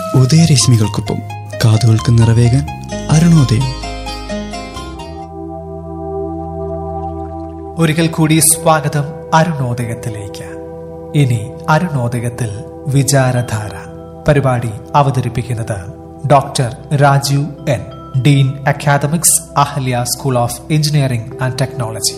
ഉദയരശ്മികൾക്കൊപ്പം കാതുകൾക്ക് നിറവേകാൻ അരുണോദയം ഒരിക്കൽ കൂടി സ്വാഗതം അരുണോദയത്തിലേക്ക് ഇനി അരുണോദയത്തിൽ വിചാരധാര പരിപാടി അവതരിപ്പിക്കുന്നത് doctor Rajeev N dean academics Ahalya school of engineering and technology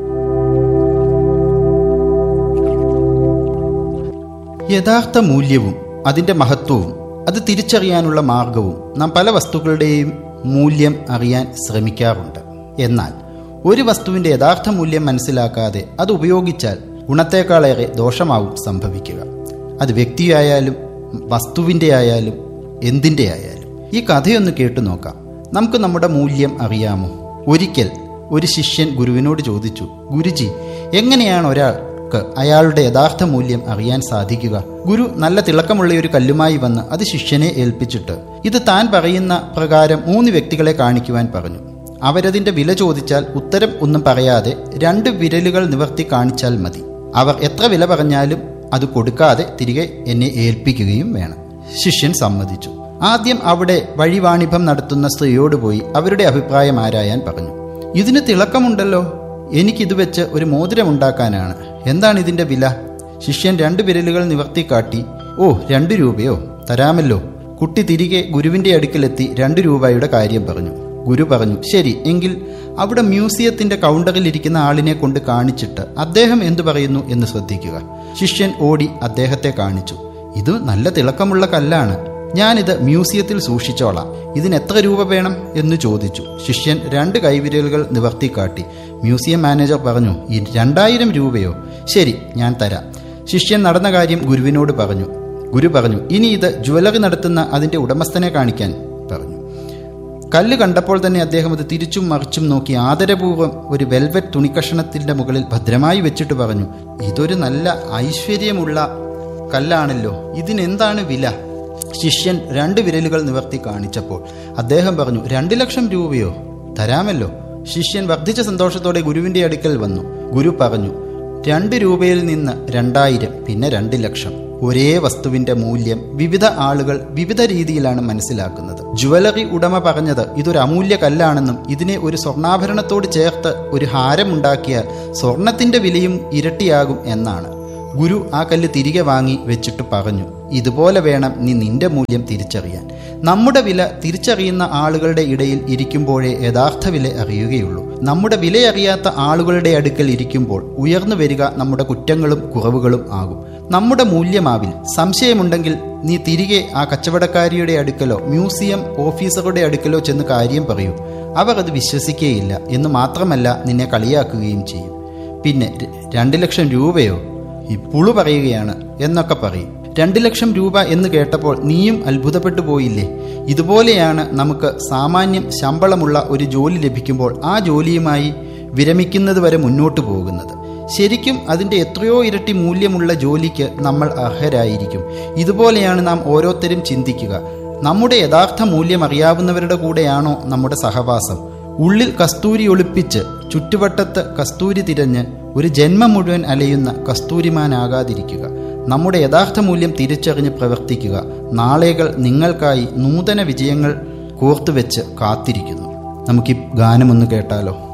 യഥാർത്ഥ മൂല്യവും അതിൻ്റെ മഹത്വവും അത് തിരിച്ചറിയാനുള്ള മാർഗവും നാം പല വസ്തുക്കളുടെയും മൂല്യം അറിയാൻ ശ്രമിക്കാറുണ്ട് എന്നാൽ ഒരു വസ്തുവിൻ്റെ യഥാർത്ഥ മൂല്യം മനസ്സിലാക്കാതെ അത് ഉപയോഗിച്ചാൽ ഗുണത്തേക്കാളേറെ ദോഷമാവും സംഭവിക്കുക അത് വ്യക്തിയായാലും വസ്തുവിൻ്റെ ആയാലും എന്തിൻ്റെ ആയാലും ഈ കഥയൊന്ന് കേട്ടു നോക്കാം നമുക്ക് നമ്മുടെ മൂല്യം അറിയാമോ ഒരിക്കൽ ഒരു ശിഷ്യൻ ഗുരുവിനോട് ചോദിച്ചു ഗുരുജി എങ്ങനെയാണ് ഒരാൾക്ക് അയാളുടെ യഥാർത്ഥ മൂല്യം അറിയാൻ സാധിക്കുക ഗുരു നല്ല തിളക്കമുള്ള ഒരു കല്ലുമായി വന്ന് അത് ശിഷ്യനെ ഏൽപ്പിച്ചിട്ട് ഇത് താൻ പറയുന്ന പ്രകാരം മൂന്ന് വ്യക്തികളെ കാണിക്കുവാൻ പറഞ്ഞു അവരതിന്റെ വില ചോദിച്ചാൽ ഉത്തരം ഒന്നും പറയാതെ രണ്ട് വിരലുകൾ നിവർത്തി കാണിച്ചാൽ മതി അവർ എത്ര വില പറഞ്ഞാലും അത് കൊടുക്കാതെ തിരികെ എന്നെ ഏൽപ്പിക്കുകയും വേണം ശിഷ്യൻ സമ്മതിച്ചു ആദ്യം അവിടെ വഴിവാണിഭം നടത്തുന്ന സ്ത്രീയോട് പോയി അവരുടെ അഭിപ്രായം ആരായാൻ പറഞ്ഞു ഇതിന് തിളക്കമുണ്ടല്ലോ എനിക്കിത് വെച്ച് ഒരു മോതിരമുണ്ടാക്കാനാണ് എന്താണ് ഇതിന്റെ വില ശിഷ്യൻ രണ്ട് വിരലുകൾ നിവർത്തി കാട്ടി ഓ രണ്ട് രൂപയോ തരാമല്ലോ കുട്ടി തിരികെ ഗുരുവിന്റെ അടുക്കലെത്തി രണ്ട് രൂപയുടെ കാര്യം പറഞ്ഞു ഗുരു പറഞ്ഞു ശരി എങ്കിൽ അവിടെ മ്യൂസിയത്തിന്റെ കൗണ്ടറിൽ ഇരിക്കുന്ന ആളിനെ കൊണ്ട് കാണിച്ചിട്ട് അദ്ദേഹം എന്തു പറയുന്നു എന്ന് ശ്രദ്ധിക്കുക ശിഷ്യൻ ഓടി അദ്ദേഹത്തെ കാണിച്ചു ഇത് നല്ല തിളക്കമുള്ള കല്ലാണ് ഞാനിത് മ്യൂസിയത്തിൽ സൂക്ഷിച്ചോളാം ഇതിന് എത്ര രൂപ വേണം എന്ന് ചോദിച്ചു ശിഷ്യൻ രണ്ട് കൈവിരലുകൾ നിവർത്തി കാട്ടി മ്യൂസിയം മാനേജർ പറഞ്ഞു ഈ രണ്ടായിരം രൂപയോ ശരി ഞാൻ തരാം ശിഷ്യൻ നടന്ന കാര്യം ഗുരുവിനോട് പറഞ്ഞു ഗുരു പറഞ്ഞു ഇനി ഇത് ജ്വല്ലറി നടത്തുന്ന അതിന്റെ ഉടമസ്ഥനെ കാണിക്കാൻ പറഞ്ഞു കല്ല് കണ്ടപ്പോൾ തന്നെ അദ്ദേഹം അത് തിരിച്ചും മറിച്ചും നോക്കി ആദരപൂർവ്വം ഒരു വെൽവെറ്റ് തുണിക്കഷണത്തിന്റെ മുകളിൽ ഭദ്രമായി വെച്ചിട്ട് പറഞ്ഞു ഇതൊരു നല്ല ഐശ്വര്യമുള്ള കല്ലാണല്ലോ ഇതിനെന്താണ് വില ശിഷ്യൻ രണ്ട് വിരലുകൾ നിവർത്തി കാണിച്ചപ്പോൾ അദ്ദേഹം പറഞ്ഞു രണ്ട് ലക്ഷം രൂപയോ തരാമല്ലോ ശിഷ്യൻ വർദ്ധിച്ച സന്തോഷത്തോടെ ഗുരുവിന്റെ അടുക്കൽ വന്നു ഗുരു പറഞ്ഞു രണ്ട് രൂപയിൽ നിന്ന് രണ്ടായിരം പിന്നെ രണ്ട് ലക്ഷം ഒരേ വസ്തുവിന്റെ മൂല്യം വിവിധ ആളുകൾ വിവിധ രീതിയിലാണ് മനസ്സിലാക്കുന്നത് ജുവലറി ഉടമ പറഞ്ഞത് ഇതൊരു അമൂല്യ കല്ലാണെന്നും ഇതിനെ ഒരു സ്വർണ്ണാഭരണത്തോട് ചേർത്ത് ഒരു ഹാരമുണ്ടാക്കിയാൽ സ്വർണത്തിന്റെ വിലയും ഇരട്ടിയാകും എന്നാണ് ഗുരു ആ കല്ല് തിരികെ വാങ്ങി വെച്ചിട്ട് പറഞ്ഞു ഇതുപോലെ വേണം നീ നിന്റെ മൂല്യം തിരിച്ചറിയാൻ നമ്മുടെ വില തിരിച്ചറിയുന്ന ആളുകളുടെ ഇടയിൽ ഇരിക്കുമ്പോഴേ യഥാർത്ഥ വില അറിയുകയുള്ളൂ നമ്മുടെ വിലയറിയാത്ത ആളുകളുടെ അടുക്കൽ ഇരിക്കുമ്പോൾ ഉയർന്നു വരിക നമ്മുടെ കുറ്റങ്ങളും കുറവുകളും ആകും നമ്മുടെ മൂല്യമാവിൽ സംശയമുണ്ടെങ്കിൽ നീ തിരികെ ആ കച്ചവടക്കാരിയുടെ അടുക്കലോ മ്യൂസിയം ഓഫീസറുടെ അടുക്കലോ ചെന്ന് കാര്യം പറയൂ അവർ അത് വിശ്വസിക്കുകയില്ല എന്ന് മാത്രമല്ല നിന്നെ കളിയാക്കുകയും ചെയ്യും പിന്നെ രണ്ട് ലക്ഷം രൂപയോ ഈ പുളു പറയുകയാണ് എന്നൊക്കെ പറയും രണ്ട് ലക്ഷം രൂപ എന്ന് കേട്ടപ്പോൾ നീയും അത്ഭുതപ്പെട്ടു പോയില്ലേ ഇതുപോലെയാണ് നമുക്ക് സാമാന്യം ശമ്പളമുള്ള ഒരു ജോലി ലഭിക്കുമ്പോൾ ആ ജോലിയുമായി വിരമിക്കുന്നത് വരെ മുന്നോട്ട് പോകുന്നത് ശരിക്കും അതിൻ്റെ എത്രയോ ഇരട്ടി മൂല്യമുള്ള ജോലിക്ക് നമ്മൾ അർഹരായിരിക്കും ഇതുപോലെയാണ് നാം ഓരോരുത്തരും ചിന്തിക്കുക നമ്മുടെ യഥാർത്ഥ മൂല്യം അറിയാവുന്നവരുടെ കൂടെയാണോ നമ്മുടെ സഹവാസം ഉള്ളിൽ കസ്തൂരി ഒളിപ്പിച്ച് ചുറ്റുവട്ടത്ത് കസ്തൂരി തിരഞ്ഞ് ഒരു ജന്മം മുഴുവൻ അലയുന്ന കസ്തൂരിമാനാകാതിരിക്കുക നമ്മുടെ യഥാർത്ഥ മൂല്യം തിരിച്ചറിഞ്ഞ് പ്രവർത്തിക്കുക നാളെകൾ നിങ്ങൾക്കായി നൂതന വിജയങ്ങൾ കോർത്തുവെച്ച് കാത്തിരിക്കുന്നു നമുക്ക് ഈ ഗാനമൊന്ന് കേട്ടാലോ